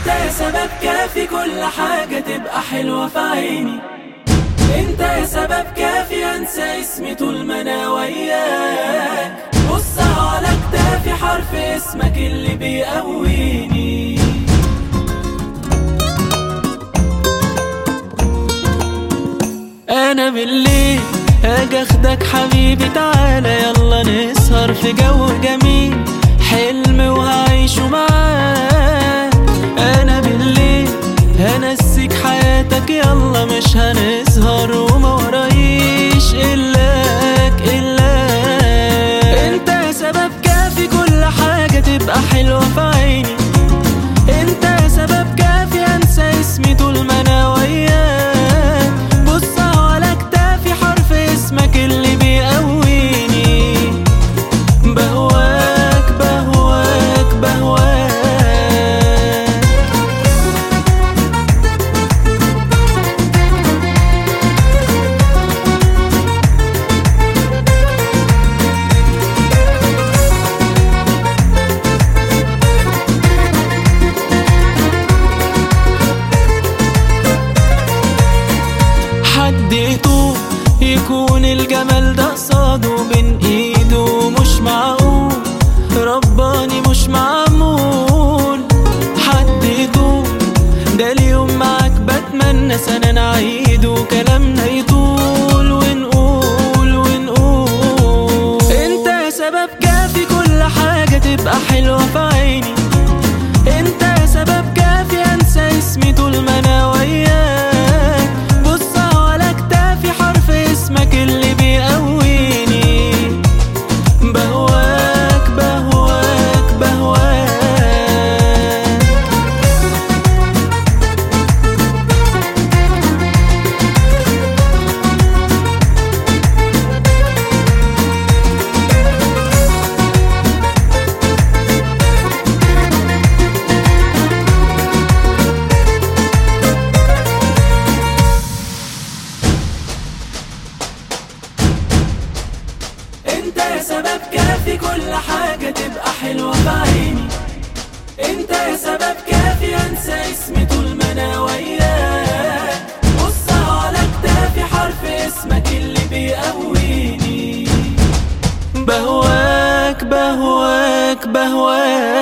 انت يا سبب كافي كل حاجة تبقى حلوة في عيني انت يا سبب كافي انسى اسمي طول ما انا وياك بص على كتافي حرف اسمك اللي بيقويني انا بالليل هاجي اخدك حبيبي تعالى يلا نسهر في جو جميل حلم وهعيشه معاك انا بالليل هنسيك حياتك يلا مش هنسهر وما ورايش الاك الاك انت يا سبب كافي كل حاجة تبقى حلوة في عيني انت يا سبب كافي انسى اسمي طول ما انا وياك بص على كتافي حرف اسمك اللي بيقويني بهواك بهواك بهواك حد يطوب يكون الجمال ده قصاده بين ايده مش معقول رباني مش معمول حد يطوب ده اليوم معاك بتمنى سنة نعيده كلامنا يطول ونقول ونقول انت يا سبب كافي كل حاجة تبقى حلوة في عيني انت يا سبب كافي انسى اسمي طول ما انا وياك بص على كتافي حرف اسمك اللي بيقويني بهواك بهواك بهواك انت يا سبب كافي كل حاجة تبقى حلوة في عيني انت يا سبب كافي انسى اسمي طول ما انا وياك بص على كتافي حرف اسمك اللي بيقويني بهواك بهواك بهواك